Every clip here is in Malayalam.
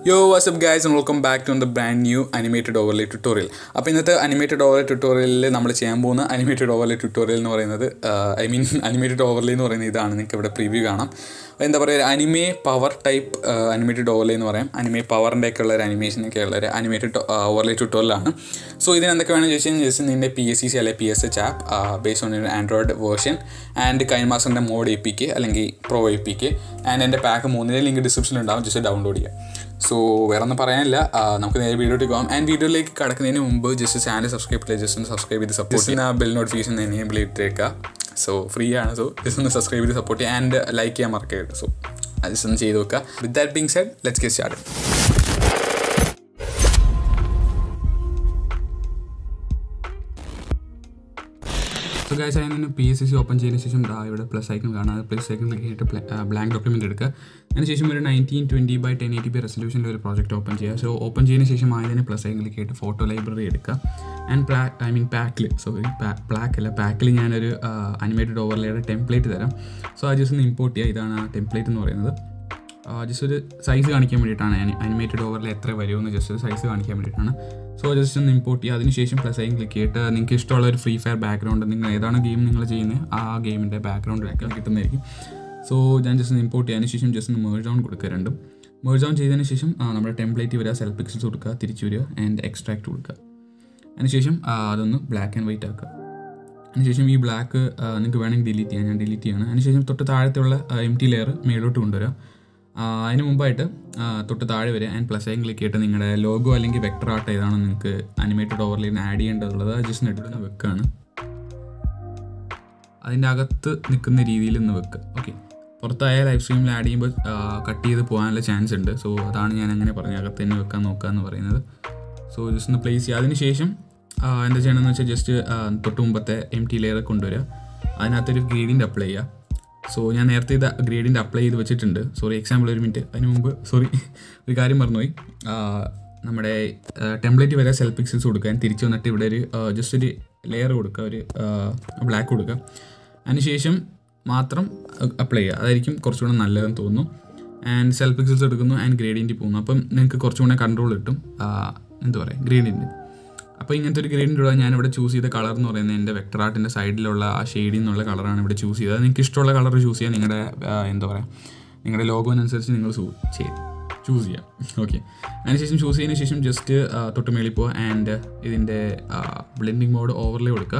യോ what's up guys and welcome back to the brand new animated overlay tutorial അപ്പോൾ ഇന്നത്തെ അനിമേറ്റഡ് ഓവർലേ ട്യൂട്ടോറിയലിൽ നമ്മൾ ചെയ്യാൻ പോകുന്ന അനിമേറ്റഡ് ഓവർലേ ട്യൂട്ടോറിയൽ എന്ന് പറയുന്നത് ഐ മീൻ അനിമേറ്റഡ് ഓവർലേ എന്ന് പറയുന്നത് ഇതാണ് നിങ്ങൾക്ക് ഇവിടെ പ്രിവ്യൂ കാണാം എന്താ പറയുക anime power type animated overlay എന്ന് പറയാം അനിമേ പവറിൻ്റെ ഒക്കെ ഉള്ള ഒരു അനിമേഷനൊക്കെ ഉള്ള ഒരു അനിമേറ്റഡ് ഓവർലേ ട്യൂട്ടോറിയലാണ് സോ ഇതിന് എന്തൊക്കെ വേണമെന്ന് ചോദിച്ചു കഴിഞ്ഞാൽ ജസ്റ്റ് നിൻ്റെ പി എസ് സി സി അല്ലെങ്കിൽ P S H app base on android version and കൈൻമാസ്റ്ററിൻ്റെ മോഡ് എ പി കെ അല്ലെങ്കിൽ pro A P K and എൻ്റെ പാക്ക് മൂന്നിൻ്റെ ലിങ്ക് ഡിസ്ക്രിപ്ഷനിൽ ഉണ്ടാവും ജസ്റ്റ് ഡൗൺലോഡ് ചെയ്യുക സോ വേറെ ഒന്നും പറയാനില്ല ആ, നമുക്ക് നേരെ വീഡിയോയിലേക്ക് പോകാം ആൻഡ് വീഡിയോയിലേക്ക് കടക്കുന്നതിന് മുമ്പ് ജസ്റ്റ് ചാനൽ സബ്സ്ക്രൈബ് ചെയ്ത് ജസ്റ്റ് ഒന്ന് സബ്സ്ക്രൈബ് ചെയ്ത് സപ്പോർട്ട് ചെയ്യുന്ന ബെൽ നോട്ടിഫിക്കേഷൻ എനേബിൾ ചെയ്തിട്ടേക്കുക സോ ഫ്രീ ആണ് സോ ജസ്റ്റ് ഒന്ന് സബ്സ്ക്രൈബ് ചെയ്ത് സപ്പോർട്ട് ചെയ്യുക ആൻഡ് ലൈക്ക് ചെയ്യാൻ മറക്കരുത് സോ അത് ജസ്റ്റ് ഒന്ന് ചെയ്ത് വെക്കുക with that being said let's get start so guys അതിന് P S C C open ചെയ്തതിന് ശേഷം ദാ ഇവിടെ പ്ലസ് ഐക്കൺ കാണാതെ പ്ലസ് ഐക്കൺ ക്ലിക്ക് ചെയ്തിട്ട് ബ്ലാങ്ക് ഡോക്യുമെൻറ്റ് എടുക്കുക അതിനുശേഷം ഒരു nineteen twenty by ten eighty P റെസൊല്യൂഷനിൽ ഒരു പ്രോജക്റ്റ് ഓപ്പൺ ചെയ്യുക സോ ഓപ്പൺ ചെയ്തതിന് ശേഷം ആയതിന് പ്ലസ് ഐക്കൺ ക്ലിക്ക് ചെയ്തിട്ട് ഫോട്ടോ ലൈബ്രറി എടുക്കുക ആൻഡ് പ്ലാക്ക് ഐ മീൻ പാക്കിൽ സോറി പ്ലാക്ക് അല്ല പാക്കിൽ ഞാനൊരു അനിമേറ്റഡ് ഓവർലേയുടെ ടെംപ്ലേറ്റ് തരാം സോ അത് ജസ്റ്റ് ഒന്ന് ഇമ്പോർട്ട് ചെയ്യുക ഇതാണ് ആ ടെംപ്ലേറ്റ് എന്ന് പറയുന്നത് ജസ്റ്റ് ഒരു സൈസ് കാണിക്കാൻ വേണ്ടിയിട്ടാണ് അനിമേറ്റഡ് ഓവറിൽ എത്ര വരുമെന്ന് ജസ്റ്റ് ഒരു സൈസ് കാണിക്കാൻ വേണ്ടിയിട്ടാണ് സോ ജസ്റ്റ് ഒന്ന് ഇമ്പോർട്ട് ചെയ്യുക അതിനുശേഷം പ്ലസ് ഐൻ ക്ലിക്ക് ചെയ്തിട്ട് നിങ്ങൾക്ക് ഇഷ്ടമുള്ള ഒരു ഫ്രീ ഫയർ ബാക്ക്ഗ്രൗണ്ട് നിങ്ങൾ ഏതാണ് ഗെയിം നിങ്ങൾ ചെയ്യുന്നത് ആ ഗെയിമിൻ്റെ ബാക്ക്ഗ്രൗണ്ടിലൊക്കെ കിട്ടുന്നതായിരിക്കും സോ ഞാൻ ജസ്റ്റ് ഒന്ന് ഇമ്പോർട്ട് ചെയ്യാൻ ശേഷം ജസ്റ്റ് ഒന്ന് മേഴ്സ് ഡൗൺ കൊടുക്കുക രണ്ടും മേഴ്സ് ഡൗൺ ചെയ്തതിന് ശേഷം ആ, നമ്മുടെ ടെംപ്ലേറ്റ് വരിക സെൽഫ് പിക്സൽസ് കൊടുക്കുക തിരിച്ചു വരിക ആൻഡ് എക്സ്ട്രാക്ട് കൊടുക്കുക അതിനുശേഷം ആ, അതൊന്ന് ബ്ലാക്ക് ആൻഡ് വൈറ്റ് ആക്കുക അതിനുശേഷം ഈ ബ്ലാക്ക് നിങ്ങൾക്ക് വേണമെങ്കിൽ ഡിലീറ്റ് ചെയ്യാം ഞാൻ ഡിലീറ്റ് ചെയ്യണം അതിനുശേഷം തൊട്ട് താഴത്തുള്ള എം ടി ലെയർ മേലോട്ട് കൊണ്ടുവരിക ആ, അതിന് മുമ്പായിട്ട് ആ, തൊട്ട് താഴെ വരിക ആൻഡ് പ്ലസ് ഐൻ ക്ലിക്ക് ചെയ്തിട്ട് നിങ്ങളുടെ ലോഗോ അല്ലെങ്കിൽ വെക്ടർ ആർട്ട് ഏതാണോ നിങ്ങൾക്ക് അനിമേറ്റഡ് ഓവർലൈൻ ആഡ് ചെയ്യേണ്ടതുള്ളത് അത് ജസ്റ്റ് നെട്ടിട്ട് വെക്കുകയാണ് അതിൻ്റെ അകത്ത് നിൽക്കുന്ന രീതിയിൽ ഒന്ന് വെക്കുക ഓക്കെ പുറത്തായ ലൈവ് സ്ട്രീമിൽ ആഡ് ചെയ്യുമ്പോൾ കട്ട് ചെയ്ത് പോകാനുള്ള ചാൻസ് ഉണ്ട് സോ അതാണ് ഞാൻ അങ്ങനെ പറഞ്ഞത് അകത്ത് തന്നെ വെക്കാൻ നോക്കുക എന്ന് പറയുന്നത് സോ ജസ്റ്റ് ഒന്ന് പ്ലേസ് ചെയ്യുക അതിന് ശേഷം ആ, എന്താ ചെയ്യണമെന്ന് വെച്ചാൽ ജസ്റ്റ് തൊട്ട് മുമ്പത്തെ എം ടി ലെയർ കൊണ്ടുവരിക അതിനകത്തൊരു ഗ്രേഡിൻ്റെ അപ്ലൈ ചെയ്യുക സോ ഞാൻ നേരത്തെ ഇത് ഗ്രേഡിൻ്റെ അപ്ലൈ ചെയ്ത് വെച്ചിട്ടുണ്ട് സോറി എക്സാമ്പിൾ ഒരു മിനിറ്റ് അതിന് മുമ്പ് സോറി ഒരു കാര്യം മറന്നുപോയി ആ, നമ്മുടെ ടെംപ്ലേറ്റ് വരെ സെൽഫ് പിക്സൽസ് കൊടുക്കാൻ തിരിച്ചു വന്നിട്ട് ഇവിടെ ഒരു ജസ്റ്റ് ഒരു ലെയർ കൊടുക്കുക ഒരു ബ്ലാക്ക് കൊടുക്കുക അതിനുശേഷം മാത്രം അപ്ലൈ ചെയ്യുക അതായിരിക്കും കുറച്ചുകൂടെ നല്ലതെന്ന് തോന്നുന്നു ആൻഡ് സെൽഫ് പിക്സൽസ് എടുക്കുന്നു ആൻഡ് ഗ്രേഡിയൻറ്റിൽ പോകുന്നു അപ്പം നിങ്ങൾക്ക് കുറച്ചും കൂടെ കൺട്രോൾ കിട്ടും ആ, എന്താ പറയുക ഗ്രേഡിയൻറ്റ് അപ്പോൾ ഇങ്ങനത്തെ ഒരു ഗ്രേഡിൻ്റെ ഉള്ള ഞാനിവിടെ ചൂസ് ചെയ്ത കളർ എന്ന് പറയുന്നത് എൻ്റെ വെക്ടർ ആർട്ടിൻ്റെ സൈഡിലുള്ള ആ ഷെയ്ഡിൽ നിന്നുള്ള കളറാണ് ഇവിടെ ചൂസ് ചെയ്തത് നിങ്ങൾക്ക് ഇഷ്ടമുള്ള കളർ ചൂസ് ചെയ്യാം നിങ്ങളുടെ ആ, എന്താ പറയുക നിങ്ങളുടെ ലോഗോനനുസരിച്ച് നിങ്ങൾ ചെയ്ത് ചൂസ് ചെയ്യാം ഓക്കെ അതിനുശേഷം ചൂസ് ചെയ്തതിന് ശേഷം ജസ്റ്റ് തൊട്ട് മേളിൽ പോവുക ആൻഡ് ഇതിൻ്റെ ബ്ലെൻഡിങ് മോഡ് ഓവർലേ കൊടുക്കുക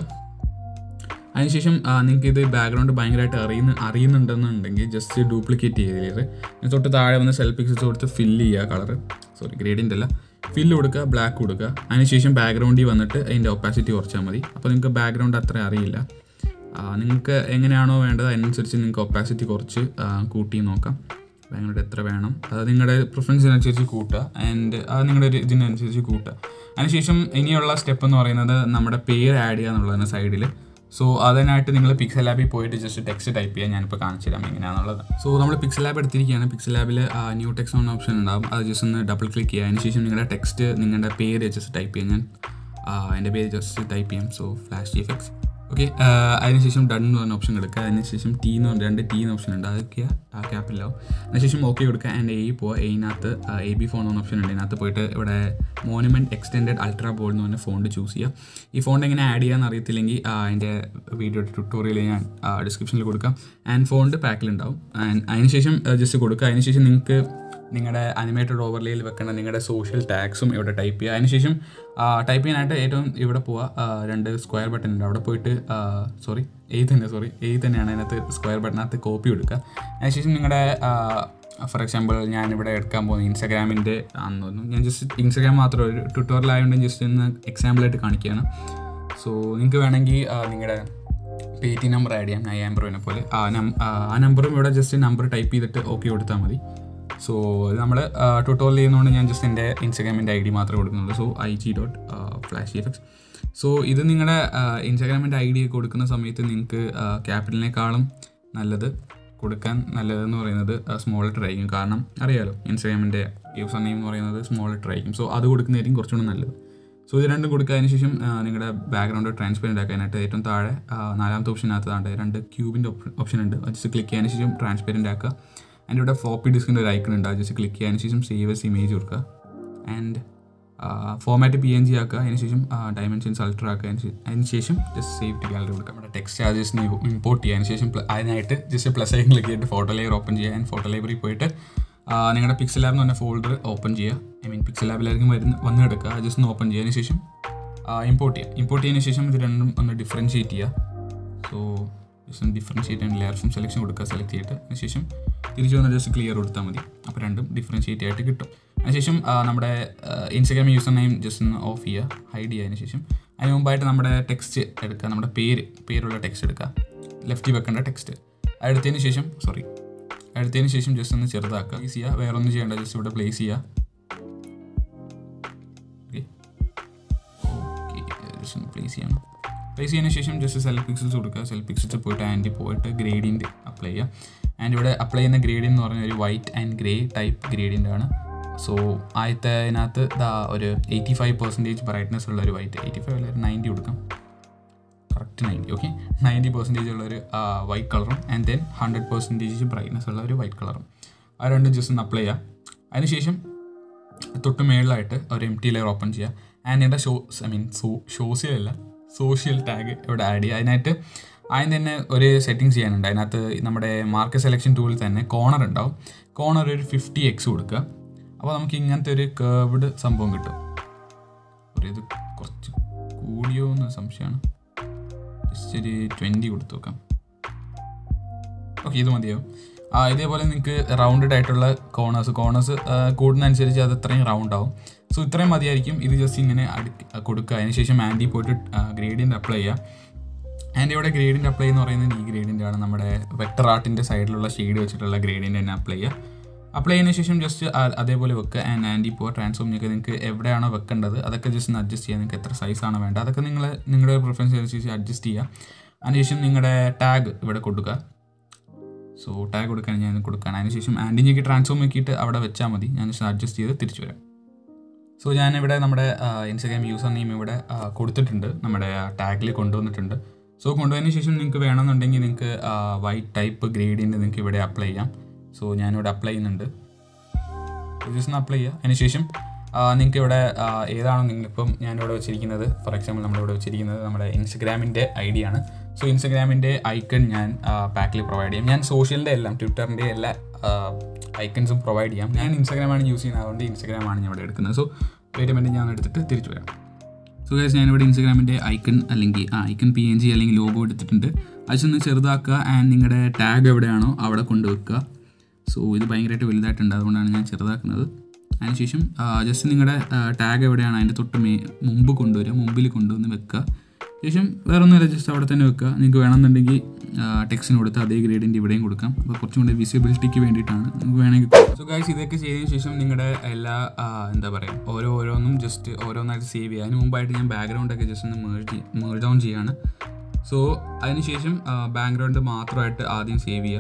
അതിനുശേഷം നിങ്ങൾക്ക് ഇത് ബാക്ക്ഗ്രൗണ്ട് ഭയങ്കരമായിട്ട് അറിയുന്ന അറിയുന്നുണ്ടെന്നുണ്ടെങ്കിൽ ജസ്റ്റ് ഡ്യൂപ്ലിക്കേറ്റ് ചെയ്തിട്ട് തൊട്ട് താഴെ വന്ന് സെൽഫ് പിക്സൽസ് കൊടുത്ത് ഫില്ല് ചെയ്യുക കളർ സോറി ഗ്രേഡിയൻ്റ് അല്ല ഫില്ല് കൊടുക്കുക ബ്ലാക്ക് കൊടുക്കുക അതിനുശേഷം ബാക്ക്ഗ്രൗണ്ടിൽ വന്നിട്ട് അതിൻ്റെ ഒപ്പാസിറ്റി കുറച്ചാൽ മതി അപ്പോൾ നിങ്ങൾക്ക് ബാക്ക്ഗ്രൗണ്ട് അത്ര അറിയില്ല ആ, നിങ്ങൾക്ക് എങ്ങനെയാണോ വേണ്ടത് അതിനനുസരിച്ച് നിങ്ങൾക്ക് ഒപ്പാസിറ്റി കുറച്ച് ആ, കൂട്ടി നോക്കാം ബാക്ക്ഗ്രൗണ്ട് എത്ര വേണം അത് നിങ്ങളുടെ പ്രിഫറൻസിനനുസരിച്ച് കൂട്ടുക ആൻഡ് അത് നിങ്ങളുടെ ഒരു ഇതിനനുസരിച്ച് കൂട്ടുക അതിനുശേഷം ഇനിയുള്ള സ്റ്റെപ്പ് എന്ന് പറയുന്നത് നമ്മുടെ പേര് ആഡ് ചെയ്യുക എന്നുള്ളതാണ് സൈഡിൽ സോ അതിനായിട്ട് നിങ്ങൾ പിക്സൽ ലാബിൽ പോയിട്ട് ജസ്റ്റ് ടെക്സ്റ്റ് ടൈപ്പ് ചെയ്യാൻ ഞാനിപ്പോൾ കാണിച്ചു തരാം എങ്ങനെയാണെന്നുള്ളത് സോ നമ്മൾ പിക്സൽ ലാബ് എടുത്തിരിക്കുകയാണ് പിക്സൽ ലാബിൽ ന്യൂ ടെക്സ്റ്റ് എന്ന ഓപ്ഷൻ ഉണ്ടാവും അത് ജസ്റ്റ് ഒന്ന് ഡബിൾ ക്ലിക്ക് ചെയ്യുക അതിനുശേഷം നിങ്ങളുടെ ടെക്സ്റ്റ് നിങ്ങളുടെ പേര് ജസ്റ്റ് ടൈപ്പ് ചെയ്യാൻ ഞാൻ ആ, എൻ്റെ പേര് ജസ്റ്റ് ടൈപ്പ് ചെയ്യാം so flash G effects okay അതിനുശേഷം ഡൺ എന്ന് പറഞ്ഞ ഓപ്ഷൻ എടുക്കുക അതിനുശേഷം ടി എന്ന് പറഞ്ഞ രണ്ട് ടി എന്ന ഓപ്ഷൻ ഉണ്ട് അതൊക്കെ ആ ക്യാപ്പിലാവും അതിനുശേഷം ഓക്കെ കൊടുക്കുക ആൻഡ് എ പോവുക എയിനകത്ത് എ ബി ഫോൺ എന്ന ഓപ്ഷൻ ഉണ്ട് ഇതിനകത്ത് പോയിട്ട് ഇവിടെ മോനുമെൻറ്റ് എക്സ്റ്റെൻഡഡ് അൾട്രാ ബോർഡ് എന്ന് പറഞ്ഞ ഫോണ്ട് ചൂസ് ചെയ്യുക ഈ ഫോണ്ട് എങ്ങനെ ആഡ് ചെയ്യാന്ന് അറിയത്തില്ലെങ്കിൽ ആ, അതിൻ്റെ വീഡിയോ ട്യൂട്ടോറിയൽ ഞാൻ ഡിസ്ക്രിപ്ഷനിൽ കൊടുക്കാം ആൻഡ് ഫോണ്ട് പാക്കിലുണ്ടാവും ആൻഡ് അതിനുശേഷം ജസ്റ്റ് കൊടുക്കുക അതിനുശേഷം നിങ്ങൾക്ക് നിങ്ങളുടെ അനിമേറ്റഡ് ഓവർലേയിൽ വെക്കേണ്ട നിങ്ങളുടെ സോഷ്യൽ ടാഗ്സും ഇവിടെ ടൈപ്പ് ചെയ്യുക അതിനുശേഷം ടൈപ്പ് ചെയ്യാനായിട്ട് ഏറ്റവും ഇവിടെ പോവുക ആ, രണ്ട് സ്ക്വയർ ബട്ടൺ ഉണ്ട് അവിടെ പോയിട്ട് സോറി എയ് തന്നെ സോറി എയ് തന്നെയാണ് അതിനകത്ത് സ്ക്വയർ ബട്ടണിനകത്ത് കോപ്പി എടുക്കുക അതിനുശേഷം നിങ്ങളുടെ ഫോർ എക്സാമ്പിൾ ഞാനിവിടെ എടുക്കാൻ പോകുന്നത് ഇൻസ്റ്റാഗ്രാമിൻ്റെ ആണെന്ന് തോന്നുന്നു ഞാൻ ജസ്റ്റ് ഇൻസ്റ്റാഗ്രാം മാത്രം ഒരു ട്യൂട്ടോറിയൽ ആയതുകൊണ്ട് ജസ്റ്റ് ഒന്ന് എക്സാമ്പിളായിട്ട് കാണിക്കുകയാണ് സോ നിങ്ങൾക്ക് വേണമെങ്കിൽ നിങ്ങളുടെ പേ ടി നമ്പർ ആഡ് ചെയ്യാം നയാം ബ്രോനെ പോലെ ആ നം ആ നമ്പറും ഇവിടെ ജസ്റ്റ് നമ്പർ ടൈപ്പ് ചെയ്തിട്ട് ഓക്കെ കൊടുത്താൽ മതി സോ ഇത് നമ്മൾ ട്യൂട്ടോറിയൽ ചെയ്യുന്നതുകൊണ്ട് ഞാൻ ജസ്റ്റ് എൻ്റെ ഇൻസ്റ്റാഗ്രാമിൻ്റെ ഐ ഡി മാത്രമേ കൊടുക്കുന്നുള്ളൂ so I G dot flash effects so ഇത് നിങ്ങളുടെ ഇൻസ്റ്റാഗ്രാമിൻ്റെ ഐ ഡി കൊടുക്കുന്ന സമയത്ത് നിങ്ങൾക്ക് ക്യാപിറ്റലിനേക്കാളും നല്ലത് കൊടുക്കാൻ നല്ലതെന്ന് പറയുന്നത് സ്മോൾ ലെറ്റർ ആയിരിക്കും കാരണം അറിയാലോ ഇൻസ്റ്റാഗ്രാമിൻ്റെ യൂസർ നെയിം എന്ന് പറയുന്നത് സ്മോൾ ലെറ്റർ ആയിരിക്കും സോ അത് കൊടുക്കുന്നതായിരിക്കും കുറച്ചുകൂടി നല്ലത് സോ ഇത് രണ്ടും കൊടുക്കുക അതിന് ശേഷം ആ, നിങ്ങളുടെ ബാക്ക്ഗ്രൗണ്ട് ട്രാൻസ്പെറൻറ്റ് ആക്കാനായിട്ട് ഏറ്റവും താഴെ ആ, നാലാമത്തെ ഓപ്ഷനകത്ത് താണ്ടെ രണ്ട് ക്യൂബിൻ്റെ ഓപ്ഷൻ ഉണ്ട് അത് ജസ്റ്റ് ക്ലിക്ക് ചെയ്യാൻ ശേഷം ട്രാൻസ്പെറൻറ്റ് ആക്കുക ആൻഡ് ഇവിടെ ഫ്ലോപ്പി ഡിസ്കിൻ്റെ ഒരു ഐക്കൺ ഉണ്ട് അത് ജസ്റ്റ് ക്ലിക്ക് ചെയ്യുക അതിനുശേഷം സേവ് എസ് ഇമേജ് കൊടുക്കുക and format P N G ആക്കുക അതിനുശേഷം ഡയമെൻഷൻസ് അൾട്ര ആക്കുക അതിനുശേഷം ജസ്റ്റ് സേവ് ടു ഗാലറി കൊടുക്കുക നമ്മുടെ ടെക്സ്റ്റ് ചാർജസിന് ഇമ്പോർട്ട് ചെയ്യുക അതിനുശേഷം pl- അതിനായിട്ട് ജസ്റ്റ് പ്ലസ് ഐക്കൺ ക്ലിക്ക് ചെയ്തിട്ട് ഫോട്ടോ ലെയർ ഓപ്പൺ ചെയ്യുക ആൻഡ് ഫോട്ടോ ലൈബ്രറി പോയിട്ട് ആ, നിങ്ങളുടെ പിക്സൽ ലാബ് എന്ന് പറഞ്ഞ ഫോൾഡർ ഓപ്പൺ ചെയ്യുക ഐ മീൻ പിക്സൽ ലാബിലായിരിക്കും വരുന്ന വന്ന് എടുക്കുക ജസ്റ്റ് ഒന്ന് ഓപ്പൺ ചെയ്യുക ശേഷം ഇമ്പോർട്ട് ചെയ്യുക ഇമ്പോർട്ട് ചെയ്തതിന് ശേഷം ഇത് രണ്ടും ഒന്ന് ഡിഫറൻഷിയേറ്റ് ചെയ്യുക സോ ജസ്റ്റ് ഒന്ന് differentiate and layer from selection കൊടുക്കുക സെലക്ട് ചെയ്തിട്ട് അതിനുശേഷം തിരിച്ചു വന്ന് ജസ്റ്റ് ക്ലിയർ കൊടുത്താൽ മതി അപ്പോൾ രണ്ടും ഡിഫറൻഷിയേറ്റ് ആയിട്ട് കിട്ടും അതിനുശേഷം ആ, നമ്മുടെ ഇൻസ്റ്റാഗ്രാം യൂസർ നെയിം ജസ്റ്റ് ഒന്ന് ഓഫ് ചെയ്യുക ഹൈഡ് ചെയ്യുക ശേഷം അതിന് മുമ്പായിട്ട് നമ്മുടെ ടെക്സ്റ്റ് എടുക്കുക നമ്മുടെ പേര് പേരുള്ള ടെക്സ്റ്റ് എടുക്കുക ലെഫ്റ്റിൽ വെക്കേണ്ട ടെക്സ്റ്റ് എടുത്തതിന് ശേഷം സോറി എടുത്തതിന് ശേഷം ജസ്റ്റ് ഒന്ന് ചെറുതാക്കുക പ്ലേസ് ചെയ്യുക വേറെ ഒന്നും ചെയ്യേണ്ട ജസ്റ്റ് ഇവിടെ പ്ലേസ് ചെയ്യുക ഓക്കെ ഓക്കെ ജസ്റ്റ് ഒന്ന് പ്ലേസ് ചെയ്യണം പ്ലേസ് ചെയ്യുന്നതിന് ശേഷം ജസ്റ്റ് സെൽഫ് പിക്സൽസ് കൊടുക്കുക സെൽഫ് പിക്സൽസ് പോയിട്ട് ആൻറ്റി പോയിട്ട് ഗ്രേഡിയൻറ്റ് അപ്ലൈ ചെയ്യുക ആൻഡ് ഇവിടെ അപ്ലൈ ചെയ്യുന്ന ഗ്രേഡിയൻ എന്ന് പറഞ്ഞ ഒരു white and grey type gradient ആണ് സോ ആദ്യത്തെ അതിനകത്ത് ദാ ഒരു എയ്റ്റി ഫൈവ് പെർസെൻറ്റേജ് ബ്രൈറ്റ്നസ് ഉള്ള ഒരു വൈറ്റ് എയ്റ്റി ഫൈവ് അല്ല ഒരു നയൻറ്റി കൊടുക്കാം correct ninety okay ninety percentage ഉള്ള ഒരു വൈറ്റ് കളറും and then hundred percentage brightness ഉള്ള ഒരു വൈറ്റ് കളറും ആ രണ്ടും ജസ്റ്റ് ഒന്ന് അപ്ലൈ ചെയ്യുക അതിനുശേഷം തൊട്ട് മേളിലായിട്ട് ഒരു എം ടി ലെയർ ഓപ്പൺ ചെയ്യുക ആൻഡ് എൻ്റെ ഷോ ഐ മീൻ സോ സോഷ്യലല്ല സോഷ്യൽ ടാഗ് ഇവിടെ ആഡ് ചെയ്യുക അതിനായിട്ട് ആദ്യം തന്നെ ഒരു സെറ്റിങ്സ് ചെയ്യാനുണ്ട് അതിനകത്ത് നമ്മുടെ മാർക്ക് സെലക്ഷൻ ടൂളിൽ തന്നെ കോണർ ഉണ്ടാവും കോണർ ഒരു ഫിഫ്റ്റി എക്സ് കൊടുക്കുക അപ്പോൾ നമുക്ക് ഇങ്ങനത്തെ ഒരു കേർവ്ഡ് സംഭവം കിട്ടും ഒരു ഇത് കുറച്ച് കൂടിയോ എന്ന് സംശയമാണ് ജസ്റ്റ് ഒരു ട്വൻറ്റി കൊടുത്തു നോക്കാം ഓക്കെ ഇത് മതിയാവും ആ ഇതേപോലെ നിങ്ങൾക്ക് റൗണ്ടഡ് ആയിട്ടുള്ള കോണേഴ്സ് കോണേഴ്സ് കൂടുന്നതനുസരിച്ച് അത് അത്രയും റൗണ്ട് ആവും സോ ഇത്രയും മതിയായിരിക്കും ഇത് ജസ്റ്റ് ഇങ്ങനെ അടുക്കി കൊടുക്കുക അതിനുശേഷം ആൻറ്റി പോയിട്ട് ഗ്രേഡിയൻ്റ് അപ്ലൈ ചെയ്യുക ആൻഡ് ഇവിടെ ഗ്രേഡിയൻ്റ് അപ്ലൈ എന്ന് പറയുന്നത് ഈ ഗ്രേഡിയൻ്റ് ആണ് നമ്മുടെ വെക്ടർ ആർട്ടിൻ്റെ സൈഡിലുള്ള ഷെയ്ഡ് വെച്ചിട്ടുള്ള ഗ്രേഡിയൻ്റ് തന്നെ അപ്ലൈ ചെയ്യുക അപ്ലൈ ചെയ്യുന്ന ശേഷം ജസ്റ്റ് അതേപോലെ വെക്കുക ആൻഡ് ആൻറ്റി ഇപ്പോൾ ട്രാൻസ്ഫോം ഒക്കെ നിങ്ങൾക്ക് എവിടെയാണോ വെക്കേണ്ടത് അതൊക്കെ ജസ്റ്റ് ഒന്ന് അഡ്ജസ്റ്റ് ചെയ്യുക നിങ്ങൾക്ക് എത്ര സൈസാണ് വേണ്ടത് അതൊക്കെ നിങ്ങൾ നിങ്ങളുടെ പ്രിഫറൻസ് അനുസരിച്ച് അഡ്ജസ്റ്റ് ചെയ്യുക അതിനുശേഷം നിങ്ങളുടെ ടാഗ് ഇവിടെ കൊടുക്കുക സോ ടാഗ് കൊടുക്കാൻ ഞാൻ കൊടുക്കുകയാണ് അതിനുശേഷം ആൻറ്റിഞ്ഞിക്ക് ട്രാൻസ്ഫോം ആക്കിയിട്ട് അവിടെ വെച്ചാൽ മതി ഞാൻ ജസ്റ്റ് അഡ്ജസ്റ്റ് ചെയ്ത് തിരിച്ചു വരാം സോ ഞാനിവിടെ നമ്മുടെ ഇൻസ്റ്റാഗ്രാം യൂസർ നെയിം ഇവിടെ ആ, കൊടുത്തിട്ടുണ്ട് നമ്മുടെ ടാഗിൽ കൊണ്ടുവന്നിട്ടുണ്ട് സോ കൊണ്ടുവന്നതിന് ശേഷം നിങ്ങൾക്ക് വേണമെന്നുണ്ടെങ്കിൽ നിങ്ങൾക്ക് വൈറ്റ് ടൈപ്പ് ഗ്രേഡിയൻ്റ് നിങ്ങൾക്ക് ഇവിടെ അപ്ലൈ ചെയ്യാം സോ ഞാനിവിടെ അപ്ലൈ ചെയ്യുന്നുണ്ട് ജസ്റ്റ് ഒന്ന് അപ്ലൈ ചെയ്യുക അതിനുശേഷം നിങ്ങൾക്ക് ഇവിടെ ആ, ഏതാണോ നിങ്ങളിപ്പം ഞാനിവിടെ വെച്ചിരിക്കുന്നത് ഫോർ എക്സാമ്പിൾ നമ്മളിവിടെ വെച്ചിരിക്കുന്നത് നമ്മുടെ ഇൻസ്റ്റഗ്രാമിൻ്റെ ഐ ഡി ആണ് സോ ഇൻസ്റ്റഗ്രാമിൻ്റെ ഐക്കൺ ഞാൻ പാക്കിൽ പ്രൊവൈഡ് ചെയ്യാം ഞാൻ സോഷ്യലിൻ്റെ എല്ലാം ട്വിറ്ററിൻ്റെ എല്ലാ ഐക്കൺസും പ്രൊവൈഡ് ചെയ്യാം ഞാൻ ഇൻസ്റ്റാഗ്രാമാണ് യൂസ് ചെയ്യുന്നത് അതുകൊണ്ട് ഇൻസ്റ്റാഗ്രാമാണ് ഞാൻ ഇവിടെ എടുക്കുന്നത് സോ വെയിറ്റ് മിനിറ്റ് ഞാൻ എടുത്തിട്ട് തിരിച്ചു വരാം സോ ഗൈസ് ഞാനിവിടെ ഇൻസ്റ്റാഗ്രാമിൻ്റെ ഐക്കൺ അല്ലെങ്കിൽ ആ ഐക്കൺ പി എൻ ജി അല്ലെങ്കിൽ ലോഗോ എടുത്തിട്ടുണ്ട് അതൊന്ന് ചെറുതാക്കുക ആൻഡ് നിങ്ങളുടെ ടാഗ് എവിടെയാണോ അവിടെ കൊണ്ടുവെക്കുക സോ ഇത് ഭയങ്കരമായിട്ട് വലുതായിട്ടുണ്ട് അതുകൊണ്ടാണ് ഞാൻ ചെറുതാക്കുന്നത് അതിനുശേഷം ജസ്റ്റ് നിങ്ങളുടെ ടാഗ് എവിടെയാണ് അതിൻ്റെ തൊട്ട് മേ മുമ്പ് കൊണ്ടുവരിക മുമ്പിൽ കൊണ്ടുവന്ന് വെക്കുക ശേഷം വേറെ ഒന്നുമില്ല ജസ്റ്റ് അവിടെ തന്നെ വെക്കുക നിങ്ങൾക്ക് വേണമെന്നുണ്ടെങ്കിൽ ടെക്സ്റ്റിന് കൊടുത്ത് അതേ ഗ്രേഡിൻ്റെ ഇവിടെയും കൊടുക്കാം അപ്പോൾ കുറച്ചും കൂടെ വിസിബിലിറ്റിക്ക് വേണ്ടിയിട്ടാണ് നിങ്ങൾക്ക് വേണമെങ്കിൽ സോ ഗൈസ് ഇതൊക്കെ ചെയ്തതിന് ശേഷം നിങ്ങളുടെ എല്ലാ ആ, എന്താ പറയുക ഓരോ ഓരോന്നും ജസ്റ്റ് ഓരോന്നായിട്ട് സേവ് ചെയ്യുക അതിന് മുമ്പായിട്ട് ഞാൻ ബാക്ക്ഗ്രൗണ്ടൊക്കെ ജസ്റ്റ് ഒന്ന് മേർജ് മേർജ് ഡൗൺ ചെയ്യാണ് സോ അതിനുശേഷം ബാക്ക്ഗ്രൗണ്ട് മാത്രമായിട്ട് ആദ്യം സേവ് ചെയ്യുക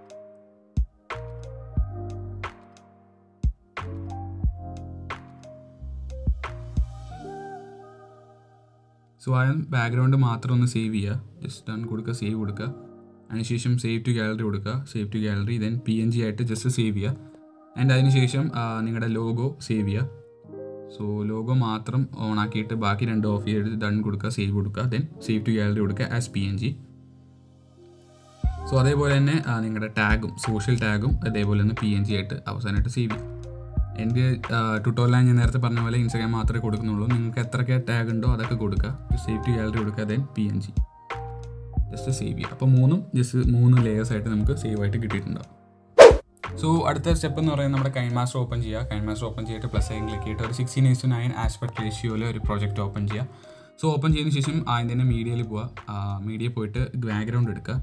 സോ ആദ്യം ബാക്ക്ഗ്രൗണ്ട് മാത്രം ഒന്ന് സേവ് ചെയ്യുക ജസ്റ്റ് ഡൺ കൊടുക്കുക സേവ് കൊടുക്കുക അതിനുശേഷം സേവ് ടു ഗാലറി കൊടുക്കുക save to gallery then P N G ആയിട്ട് ജസ്റ്റ് സേവ് ചെയ്യുക ആൻഡ് അതിനുശേഷം ആ, നിങ്ങളുടെ ലോഗോ സേവ് ചെയ്യുക സോ ലോഗോ മാത്രം ഓൺ ആക്കിയിട്ട് ബാക്കി രണ്ട് ഓഫ് ചെയ്തിട്ട് ഡൺ കൊടുക്കുക സേവ് കൊടുക്കുക ദെൻ സേവ് ടു ഗാലറി കൊടുക്കുക as P N G so അതേപോലെ തന്നെ ആ, നിങ്ങളുടെ ടാഗും സോഷ്യൽ ടാഗും അതേപോലെ തന്നെ പി എൻ ജി ആയിട്ട് അവസാനമായിട്ട് സേവ് ചെയ്യും എൻ്റെ ട്യൂട്ടോറിയൽ ഞാൻ നേരത്തെ പറഞ്ഞ പോലെ ഇൻസ്റ്റാഗ്രാം മാത്രമേ കൊടുക്കുന്നുള്ളൂ നിങ്ങൾക്ക് എത്രയൊക്കെ ടാഗ് ഉണ്ടോ അതൊക്കെ കൊടുക്കുക സേവ് ടു ഗാലറി കൊടുക്കുക then P N G just save ചെയ്യുക അപ്പോൾ മൂന്നും ജസ്റ്റ് മൂന്ന് ലേയേഴ്സ് ആയിട്ട് നമുക്ക് സേവ് ആയിട്ട് കിട്ടിയിട്ടുണ്ടാവും സോ അടുത്ത സ്റ്റെപ്പ് എന്ന് പറയുന്നത് നമ്മുടെ കൈൻ മാസ്റ്റർ ഓപ്പൺ ചെയ്യുക കൈൻ മാസ്റ്റർ ഓപ്പൺ ചെയ്തിട്ട് പ്ലസ് ഐൻ ക്ലിക്ക് ചെയ്തിട്ട് ഒരു സിക്സ്റ്റീൻ ഇസ്റ്റു നയൻ ആസ്പെക്ട് റേഷ്യോയിൽ ഒരു പ്രോജക്റ്റ് ഓപ്പൺ ചെയ്യുക സോ ഓപ്പൺ ചെയ്തതിന് ശേഷം ആദ്യം തന്നെ മീഡിയയിൽ പോവുക മീഡിയ പോയിട്ട് ബാക്ക്ഗ്രൗണ്ട് എടുക്കുക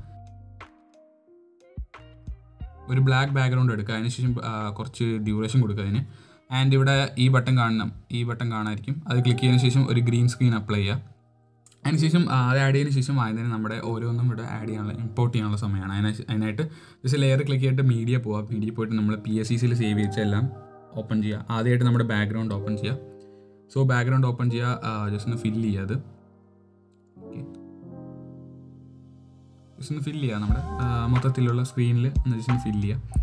ഒരു ബ്ലാക്ക് ബാക്ക്ഗ്രൗണ്ട് എടുക്കുക അതിനുശേഷം ആ, കുറച്ച് ഡ്യൂറേഷൻ കൊടുക്കുക അതിന് ആൻഡ് ഇവിടെ ഈ ബട്ടൺ കാണണം ഈ ബട്ടൺ കാണാമായിരിക്കും അത് ക്ലിക്ക് ചെയ്തതിന് ശേഷം ഒരു ഗ്രീൻ സ്ക്രീൻ അപ്ലൈ ചെയ്യുക അതിനുശേഷം ആ, അത് ആഡ് ചെയ്തതിന് ശേഷം ആദ്യം തന്നെ നമ്മുടെ ഓരോന്നും ഇവിടെ ആഡ് ചെയ്യാനുള്ള ഇമ്പോർട്ട് ചെയ്യാനുള്ള സമയമാണ് അതിന് അതിനായിട്ട് ജസ്റ്റ് ലെയർ ക്ലിക്ക് ചെയ്തിട്ട് മീഡിയ പോവുക മീഡിയ പോയിട്ട് നമ്മൾ പി എസ് സി സിയിൽ സേവ് വെച്ച എല്ലാം ഓപ്പൺ ചെയ്യുക ആദ്യമായിട്ട് നമ്മുടെ ബാക്ക്ഗ്രൗണ്ട് ഓപ്പൺ ചെയ്യുക സോ ബാക്ക്ഗ്രൗണ്ട് ഓപ്പൺ ചെയ്യുക ജസ്റ്റ് ഒന്ന് ഫില്ല് ചെയ്യുക അത് ഓക്കെ ജസ്റ്റ് ഒന്ന് ഫില്ല് ചെയ്യുക നമ്മുടെ ആ, മൊത്തത്തിലുള്ള സ്ക്രീനിൽ ഒന്ന് ജസ്റ്റ് ഒന്ന് ഫില്ല് ചെയ്യുക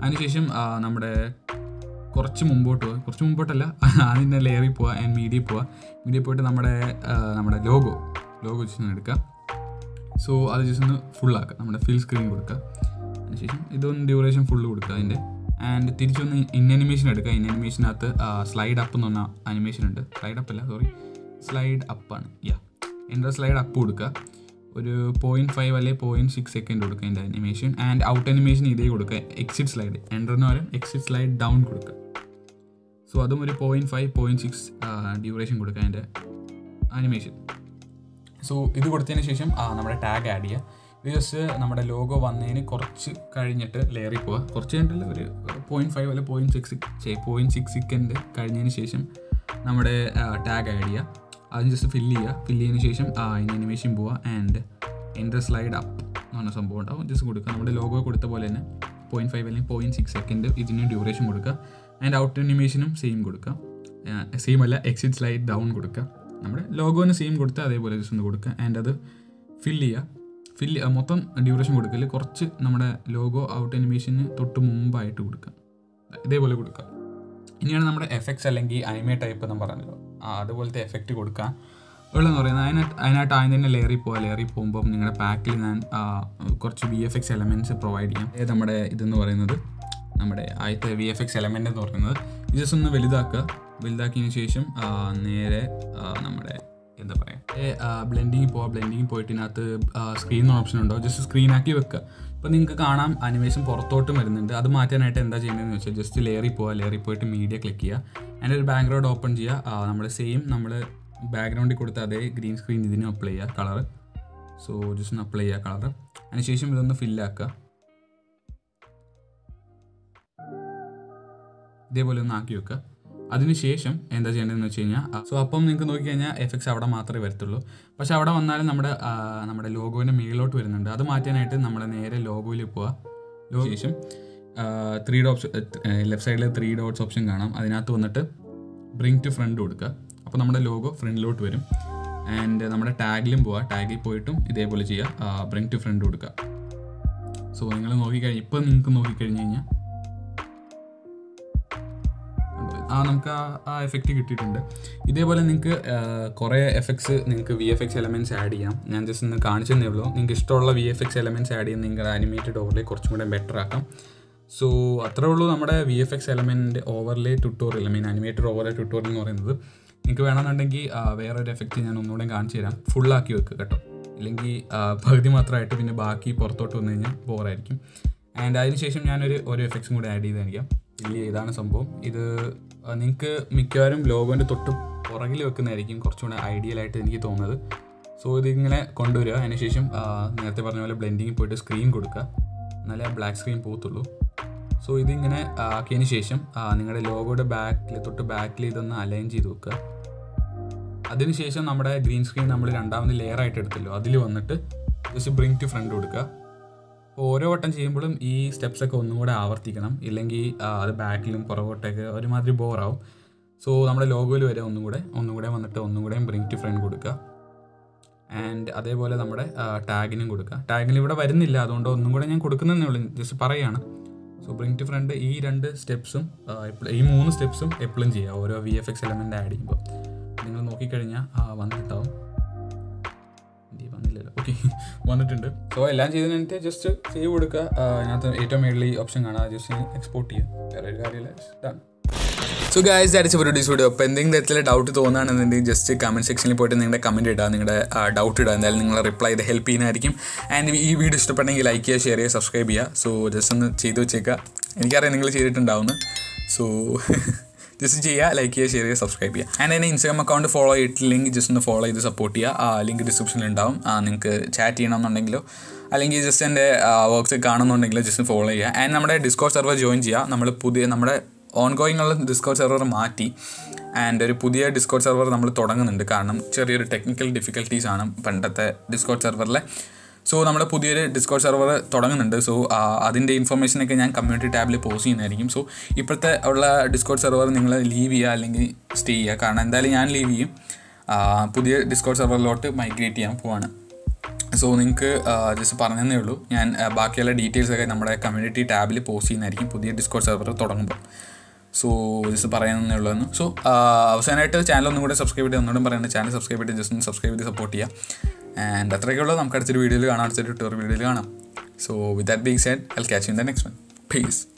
അതിനുശേഷം ആ, നമ്മുടെ കുറച്ച് മുമ്പോട്ട് പോവുക കുറച്ച് മുമ്പോട്ടല്ല അതിൻ്റെ ലെയറിൽ പോവുക ആൻഡ് മീഡിയ പോവുക മീഡിയ പോയിട്ട് നമ്മുടെ ആ, നമ്മുടെ ലോഗോ ലോഗോ ജസ്റ്റ് ഒന്ന് എടുക്കുക സോ അത് ജസ്റ്റ് ഒന്ന് ഫുള്ളാക്കുക നമ്മുടെ ഫിൽ സ്ക്രീൻ കൊടുക്കുക അതിനുശേഷം ഇതൊന്ന് ഡ്യൂറേഷൻ ഫുള്ള് കൊടുക്കുക അതിൻ്റെ ആൻഡ് തിരിച്ചൊന്ന് ഇൻ അനിമേഷൻ എടുക്കുക ഇൻ അനിമേഷനകത്ത് സ്ലൈഡ് അപ്പ് എന്ന് പറഞ്ഞ അനിമേഷൻ ഉണ്ട് സ്ലൈഡ് അപ്പ് അല്ല സോറി സ്ലൈഡ് അപ്പാണ് യാ എൻ്റെ സ്ലൈഡ് അപ്പ് കൊടുക്കുക ഒരു പോയിൻറ്റ് ഫൈവ് അല്ലെങ്കിൽ പോയിൻറ്റ് സിക്സ് സെക്കൻഡ് കൊടുക്കുക എൻ്റെ അനിമേഷൻ ആൻഡ് ഔട്ട് അനിമേഷൻ ഇതേ കൊടുക്കുക എക്സിറ്റ് സ്ലൈഡ് എൻ്ററിന് പകരം എക്സിറ്റ് സ്ലൈഡ് ഡൗൺ കൊടുക്കുക സോ അതും ഒരു point five point six duration കൊടുക്കുക അതിൻ്റെ അനിമേഷൻ സോ ഇത് കൊടുത്തതിന് ശേഷം ആ, നമ്മുടെ ടാഗ് ആഡ് ചെയ്യുക ഇത് ജസ്റ്റ് നമ്മുടെ ലോഗോ വന്നതിന് കുറച്ച് കഴിഞ്ഞിട്ട് ലെയറിൽ പോവുക കുറച്ച് കഴിഞ്ഞിട്ടില്ല ഒരു പോയിൻറ്റ് ഫൈവ് അല്ലെ point six point six second കഴിഞ്ഞതിന് ശേഷം നമ്മുടെ ടാഗ് ആഡ് ചെയ്യുക അത് ജസ്റ്റ് ഫില്ല് ചെയ്യുക ഫില്ല് ചെയ്തതിന് ശേഷം ആ അതിൻ്റെ അനിമേഷൻ പോവുക ആൻഡ് എൻ്റെ സ്ലൈഡ് അപ്പ് എന്ന് പറഞ്ഞ സംഭവം ഉണ്ടാവും ജസ്റ്റ് കൊടുക്കുക നമ്മുടെ ലോഗോ കൊടുത്ത പോലെ തന്നെ പോയിൻറ്റ് ഫൈവ് അല്ലെങ്കിൽ പോയിൻറ്റ് സിക്സ് സെക്കൻഡ് ഇതിന് ഡ്യൂറേഷൻ കൊടുക്കുക ആൻഡ് ഔട്ട് അനിമേഷനും സെയിം കൊടുക്കുക സെയിം അല്ല എക്സിറ്റ് സ്ലൈഡ് ഡൗൺ കൊടുക്കുക നമ്മുടെ ലോഗോന് സെയിം കൊടുത്ത് അതേപോലെ ജസ്റ്റ് ഒന്ന് കൊടുക്കുക ആൻഡ് അത് ഫില്ല് ചെയ്യുക ഫില്ല് മൊത്തം ഡ്യൂറേഷൻ കൊടുക്കല് കുറച്ച് നമ്മുടെ ലോഗോ ഔട്ട് അനിമേഷന് തൊട്ട് മുമ്പായിട്ട് കൊടുക്കുക ഇതേപോലെ കൊടുക്കുക ഇനിയാണ് നമ്മുടെ എഫക്ട്സ് അല്ലെങ്കിൽ അനിമേ ടൈപ്പ് എന്ന് പറഞ്ഞല്ലോ ആ അതുപോലത്തെ എഫക്റ്റ് കൊടുക്കുക ഉള്ളതെന്ന് പറയുന്നത് അതിനകത്ത് അതിനായിട്ട് ആദ്യം തന്നെ ലെയറിൽ പോവുക ലെയറിൽ പോകുമ്പോൾ നിങ്ങളുടെ പാക്കിൽ ഞാൻ ആ, കുറച്ച് V F X elements provide ചെയ്യാം ഇത് നമ്മുടെ ഇതെന്ന് പറയുന്നത് നമ്മുടെ ആദ്യത്തെ വി എഫ് എക്സ് എലമെൻ്റ് എന്ന് പറയുന്നത് ഇത് ജസ്റ്റ് ഒന്ന് വലുതാക്കുക വലുതാക്കിയതിന് ശേഷം ആ, നേരെ ആ, നമ്മുടെ എന്താ പറയുക ബ്ലെൻഡിങ് പോവാം ബ്ലെൻഡിങ് പോയിട്ട് ഇതിനകത്ത് സ്ക്രീൻ ഓപ്ഷൻ ഉണ്ടോ ജസ്റ്റ് സ്ക്രീൻ ആക്കി വെക്കുക ഇപ്പോൾ നിങ്ങൾക്ക് കാണാം അനിമേഷൻ പുറത്തോട്ടും വരുന്നുണ്ട് അത് മാറ്റാനായിട്ട് എന്താ ചെയ്യേണ്ടതെന്ന് വെച്ചാൽ ജസ്റ്റ് ലെയറിൽ പോവുക ലെയറിൽ പോയിട്ട് മീഡിയ ക്ലിക്ക് ചെയ്യുക അതിൻ്റെ ഒരു ബാക്ക്ഗ്രൗണ്ട് ഓപ്പൺ ചെയ്യുക നമ്മൾ സെയിം നമ്മൾ ബാക്ക്ഗ്രൗണ്ടിൽ കൊടുത്ത അതേ ഗ്രീൻ സ്ക്രീൻ ഇതിനും അപ്ലൈ ചെയ്യുക കളർ സോ ജസ്റ്റ് ഒന്ന് അപ്ലൈ ചെയ്യുക കളർ അതിനുശേഷം ഇതൊന്ന് ഫില്ലാക്കുക ഇതേപോലെ ഒന്ന് ആക്കി വെക്കുക അതിനുശേഷം എന്താ ചെയ്യേണ്ടതെന്ന് വെച്ച് കഴിഞ്ഞാൽ സോ അപ്പം നിങ്ങൾക്ക് നോക്കിക്കഴിഞ്ഞാൽ എഫക്ട്സ് അവിടെ മാത്രമേ വരത്തുള്ളൂ പക്ഷെ അവിടെ വന്നാലും നമ്മുടെ ആ, നമ്മുടെ ലോഗോവിൻ്റെ മേളിലോട്ട് വരുന്നുണ്ട് അത് മാറ്റാനായിട്ട് നമ്മൾ നേരെ ലോഗോയിൽ പോവുക ലോഗോ ശേഷം ത്രീ ഡോട്ട്സ് ലെഫ്റ്റ് സൈഡിൽ ത്രീ ഡോട്ട്സ് ഓപ്ഷൻ കാണാം അതിനകത്ത് വന്നിട്ട് ബ്രിങ് ടു ഫ്രണ്ട് കൊടുക്കുക അപ്പോൾ നമ്മുടെ ലോഗോ ഫ്രണ്ടിലോട്ട് വരും ആൻഡ് നമ്മുടെ ടാഗിലും പോവുക ടാഗിൽ പോയിട്ടും ഇതേപോലെ ചെയ്യുക ബ്രിങ് ടു ഫ്രണ്ട് കൊടുക്കുക സോ നിങ്ങൾ നോക്കിക്കഴിഞ്ഞ് ഇപ്പം നിങ്ങൾക്ക് നോക്കിക്കഴിഞ്ഞ് കഴിഞ്ഞാൽ ആ നമുക്ക് ആ ആ എഫക്റ്റ് കിട്ടിയിട്ടുണ്ട് ഇതേപോലെ നിങ്ങൾക്ക് കുറേ എഫക്ട്സ് നിങ്ങൾക്ക് V F X elements add ചെയ്യാം ഞാൻ ജസ്റ്റ് ഒന്ന് കാണിച്ചു തന്നേ ഉള്ളൂ നിങ്ങൾക്ക് ഇഷ്ടമുള്ള V F X elements add ചെയ്യാൻ നിങ്ങളുടെ അനിമേറ്റഡ് ഓവർലേ കുറച്ചും കൂടെ ബെറ്റർ ആക്കാം സോ അത്രേ ഉള്ളൂ നമ്മുടെ V F X element overlay tutorial I mean animated overlay tutorial എന്ന് പറയുന്നത് നിങ്ങൾക്ക് വേണമെന്നുണ്ടെങ്കിൽ ആ, വേറൊരു എഫക്റ്റ് ഞാൻ ഒന്നുകൂടെ കാണിച്ചു തരാം ഫുള്ളാക്കി വെക്കുക കേട്ടോ ഇല്ലെങ്കിൽ ആ, പകുതി മാത്രമായിട്ട് പിന്നെ ബാക്കി പുറത്തോട്ട് വന്നു കഴിഞ്ഞാൽ ബോറായിരിക്കും ആൻഡ് അതിനുശേഷം ഞാനൊരു ഒരു എഫക്ട്സും കൂടെ ആഡ് ചെയ്തായിരിക്കാം ഇല്ല ഇതാണ് സംഭവം ഇത് നിങ്ങൾക്ക് മിക്കവാറും ലോഗോൻ്റെ തൊട്ട് പുറകിൽ വെക്കുന്നതായിരിക്കും കുറച്ചുകൂടെ ഐഡിയൽ ആയിട്ട് എനിക്ക് തോന്നുന്നത് സോ ഇതിങ്ങനെ കൊണ്ടുവരിക അതിനുശേഷം ആ, നേരത്തെ പറഞ്ഞ പോലെ ബ്ലെൻഡിങ് പോയിട്ട് സ്ക്രീൻ കൊടുക്കുക എന്നാലേ ബ്ലാക്ക് സ്ക്രീൻ പോകത്തുള്ളൂ സോ ഇതിങ്ങനെ ആക്കിയതിന് ശേഷം ആ, നിങ്ങളുടെ ലോഗോയുടെ ബാക്കിൽ തൊട്ട് ബാക്കിൽ ഇതൊന്ന് അലൈൻ ചെയ്ത് വെക്കുക അതിനുശേഷം നമ്മുടെ ഗ്രീൻ സ്ക്രീൻ നമ്മൾ രണ്ടാമത് ലെയർ ആയിട്ട് എടുത്തല്ലോ അതിൽ വന്നിട്ട് ജസ്റ്റ് ബ്രിങ് ടു ഫ്രണ്ട് കൊടുക്കുക അപ്പോൾ ഓരോ വട്ടം ചെയ്യുമ്പോഴും ഈ സ്റ്റെപ്സ് ഒക്കെ ഒന്നും കൂടെ ആവർത്തിക്കണം ഇല്ലെങ്കിൽ ആ, അത് ബാക്കിലും പുറകോട്ടൊക്കെ ഒരുമാതിരി ബോറാവും സോ നമ്മുടെ ലോഗോയിൽ വരെ ഒന്നും കൂടെ ഒന്നും കൂടെ വന്നിട്ട് ഒന്നും കൂടെ ബ്രിങ് ടു ഫ്രണ്ട് കൊടുക്കുക ആൻഡ് അതേപോലെ നമ്മുടെ ടാഗിനും കൊടുക്കുക ടാഗിന് ഇവിടെ വരുന്നില്ല അതുകൊണ്ട് ഒന്നും കൂടെ ഞാൻ കൊടുക്കുന്നതേ ഉള്ളൂ ജസ്റ്റ് പറയുകയാണ് സോ ബ്രിങ് ടു ഫ്രണ്ട് ഈ രണ്ട് സ്റ്റെപ്സും ഈ മൂന്ന് സ്റ്റെപ്സും എപ്പോഴും ചെയ്യുക ഓരോ V F X element add ചെയ്യുമ്പോൾ നിങ്ങൾ നോക്കിക്കഴിഞ്ഞാൽ വന്നിട്ടുണ്ടാവും ഇന്ത്യ വന്നില്ലല്ലോ ഓക്കെ വന്നിട്ടുണ്ട് സോ എല്ലാം ചെയ്തതിന് വേണ്ടിയിട്ട് ജസ്റ്റ് സേവ് കൊടുക്കുക ആ, അതിനകത്ത് ഏറ്റവും മേളിൽ ഈ ഓപ്ഷൻ കാണാം ജസ്റ്റ് എക്സ്പോർട്ട് ചെയ്യുക വേറെ ഒരു കാര്യമില്ല ഡൺ സോ ഗായ്സ് ദാറ്റ്സ് ഒരു വീഡിയോ അപ്പോൾ എന്തെങ്കിലും തരത്തിലെ ഡൗട്ട് തോന്നുകയാണെന്നുണ്ടെങ്കിൽ ജസ്റ്റ് കമൻറ്റ് സെക്ഷനിൽ പോയിട്ട് നിങ്ങളുടെ കമൻറ്റ് ഇടുക നിങ്ങളുടെ ഡൗട്ട് ഇടുക എന്തായാലും നിങ്ങൾ റിപ്ലൈ ചെയ്ത് ഹെൽപ്പ് ചെയ്യുന്നതായിരിക്കും ആൻഡ് ഈ വീഡിയോ ഇഷ്ടപ്പെട്ടെങ്കിൽ ലൈക്ക് ചെയ്യുക ഷെയർ ചെയ്യുക സബ്സ്ക്രൈബ് ചെയ്യുക സോ ജസ്റ്റ് ഒന്ന് ചെയ്ത് വെച്ചേക്കുക എനിക്കറിയാം നിങ്ങൾ ചെയ്തിട്ടുണ്ടാവുന്നു സോ ജസ്റ്റ് ചെയ്യുക ലൈക്ക് ചെയ്യുക ഷെയർ ചെയ്യുക സബ്സ്ക്രൈബ് ചെയ്യുക ആൻഡ് എൻ്റെ ഇൻസ്റ്റാഗ്രാം അക്കൗണ്ട് ഫോളോ ചെയ്തിട്ടില്ലെങ്കിൽ ജസ്റ്റ് ഒന്ന് ഫോളോ ചെയ്ത് സപ്പോർട്ട് ചെയ്യുക ആ ലിങ്ക് ഡിസ്ക്രിപ്ഷനിൽ ഉണ്ടാവും ആ, നിങ്ങൾക്ക് ചാറ്റ് ചെയ്യണമെന്നുണ്ടെങ്കിലോ അല്ലെങ്കിൽ ജസ്റ്റ് എൻ്റെ വർക്ക്സ് കാണുന്നുണ്ടെങ്കിലോ ജസ്റ്റ് ഫോളോ ചെയ്യുക ആൻഡ് നമ്മുടെ ഡിസ്കോഡ് സെർവർ ജോയിൻ ചെയ്യുക നമ്മൾ പുതിയ നമ്മുടെ ഓൺ ഗോയിങ് ഉള്ള ഡിസ്കോഡ് സെർവർ മാറ്റി ആൻഡ് ഒരു പുതിയ ഡിസ്കോഡ് സെർവർ നമ്മൾ തുടങ്ങുന്നുണ്ട് കാരണം ചെറിയൊരു ടെക്നിക്കൽ ഡിഫിക്കൽട്ടീസ് ആണ് പണ്ടത്തെ ഡിസ്കോഡ് സെർവറിലെ സോ നമ്മൾ പുതിയൊരു ഡിസ്കോഡ് സെർവർ തുടങ്ങുന്നുണ്ട് സോ അതിൻ്റെ ഇൻഫർമേഷനൊക്കെ ഞാൻ കമ്മ്യൂണിറ്റി ടാബിൽ പോസ്റ്റ് ചെയ്യുന്നതായിരിക്കും സോ ഇപ്പോഴത്തെ ഉള്ള ഡിസ്കോഡ് സെർവർ നിങ്ങൾ ലീവ് ചെയ്യുക അല്ലെങ്കിൽ സ്റ്റേ ചെയ്യുക കാരണം എന്തായാലും ഞാൻ ലീവ് ചെയ്യും ആ, പുതിയ ഡിസ്കോഡ് സെർവറിലോട്ട് മൈഗ്രേറ്റ് ചെയ്യാൻ പോവാണ് സോ നിങ്ങൾക്ക് ജസ്റ്റ് പറഞ്ഞതേ ഉള്ളൂ ഞാൻ ആ, ബാക്കിയുള്ള ഡീറ്റെയിൽസ് ഒക്കെ നമ്മുടെ കമ്മ്യൂണിറ്റി ടാബിൽ പോസ്റ്റ് ചെയ്യുന്നതായിരിക്കും പുതിയ ഡിസ്കോഡ് സെർവർ തുടങ്ങുമ്പോൾ സോ ജസ്റ്റ് പറയാനേ ഉള്ളൂ സോ അവസാനമായിട്ട് ചാനൽ ഒന്നും കൂടെ സബ്സ്ക്രൈബ് ചെയ്ത് ഒന്നുകൂടെ പറയുന്നത് ചാനൽ സബ്സ്ക്രൈബ് ചെയ്ത് ജസ്റ്റ് ഒന്ന് സബ്സ്ക്രൈബ് ചെയ്ത് സപ്പോർട്ട് ചെയ്യുക ആൻഡ് അത്രയൊക്കെ ഉള്ളൂ നമുക്ക് അടുത്തൊരു വീഡിയോയിൽ കാണാം അടുത്തൊരു ട്യൂട്ടോറിയൽ വീഡിയോയിൽ കാണാം so with that being said I catch in the next one piece